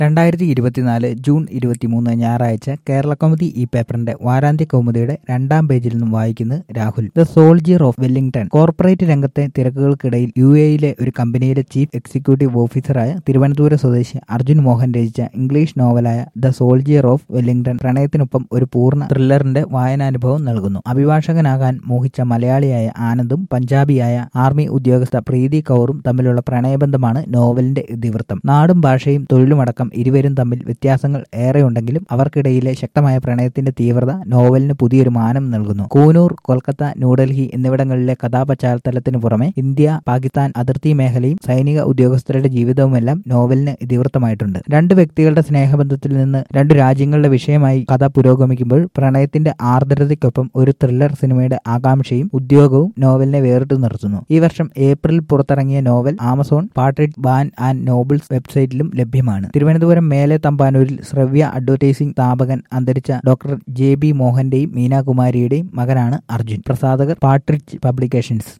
രണ്ടായിരത്തി ഇരുപത്തിനാല് ജൂൺ ഇരുപത്തിമൂന്ന് ഞായറാഴ്ച കേരള കൗമുദി ഈ പേപ്പറിന്റെ വാരാന്ത്യ കൗമുദിയുടെ രണ്ടാം പേജിൽ നിന്നും വായിക്കുന്നത് Rahul the soldier of Wellington corporate രംഗത്തെ തിരക്കുകൾക്കിടയിൽ യു എയിലെ ഒരു കമ്പനിയിലെ ചീഫ് എക്സിക്യൂട്ടീവ് ഓഫീസറായ തിരുവനന്തപുരം സ്വദേശി അർജുൻ മോഹൻ രചിച്ച ഇംഗ്ലീഷ് നോവലായ ദ സോൾജിയർ ഓഫ് വെല്ലിംഗ്ടൺ പ്രണയത്തിനൊപ്പം ഒരു പൂർണ്ണ ത്രില്ലറിന്റെ വായനാനുഭവം നൽകുന്നു അഭിഭാഷകനാകാൻ മോഹിച്ച മലയാളിയായ ആനന്ദും പഞ്ചാബിയായ ആർമി ഉദ്യോഗസ്ഥ പ്രീതി കൗറും തമ്മിലുള്ള പ്രണയബന്ധമാണ് നോവലിന്റെ ഇതിവൃത്തം നാടും ഭാഷയും തൊഴിലുമടക്കം ഇരുവരും തമ്മിൽ വ്യത്യാസങ്ങൾ ഏറെയുണ്ടെങ്കിലും അവർക്കിടയിലെ ശക്തമായ പ്രണയത്തിന്റെ തീവ്രത നോവലിന് പുതിയൊരു മാനം നൽകുന്നു കൂനൂർ കൊൽക്കത്ത ന്യൂഡൽഹി എന്നിവിടങ്ങളിലെ കഥാപശ്ചാത്തലത്തിനു പുറമെ ഇന്ത്യ പാകിസ്ഥാൻ അതിർത്തി മേഖലയും സൈനിക ഉദ്യോഗസ്ഥരുടെ ജീവിതവുമെല്ലാം നോവലിന് ഇതിവൃത്തമായിട്ടുണ്ട് രണ്ട് വ്യക്തികളുടെ സ്നേഹബന്ധത്തിൽ നിന്ന് രണ്ടു രാജ്യങ്ങളുടെ വിഷയമായി കഥ പുരോഗമിക്കുമ്പോൾ പ്രണയത്തിന്റെ ആർദ്രതയ്ക്കൊപ്പം ഒരു ത്രില്ലർ സിനിമയുടെ ആകാംക്ഷയും ഉദ്യോഗവും നോവലിനെ വേറിട്ടു നിർത്തുന്നു ഈ വർഷം ഏപ്രിൽ പുറത്തിറങ്ങിയ novel Amazon Partridge Barnes and Nobles വെബ്സൈറ്റിലും ലഭ്യമാണ് തിരുവനന്തപുരം മേലെ തമ്പാനൂരിൽ ശ്രവ്യ അഡ്വർടൈസിംഗ് സ്ഥാപകൻ അന്തരിച്ച ഡോക്ടർ ജെ ബി മോഹന്റെയും മീനാകുമാരിയുടെയും മകനാണ് അർജുൻ പ്രസാധകർ പാട്രിഡ്ജ് പബ്ലിക്കേഷൻസ്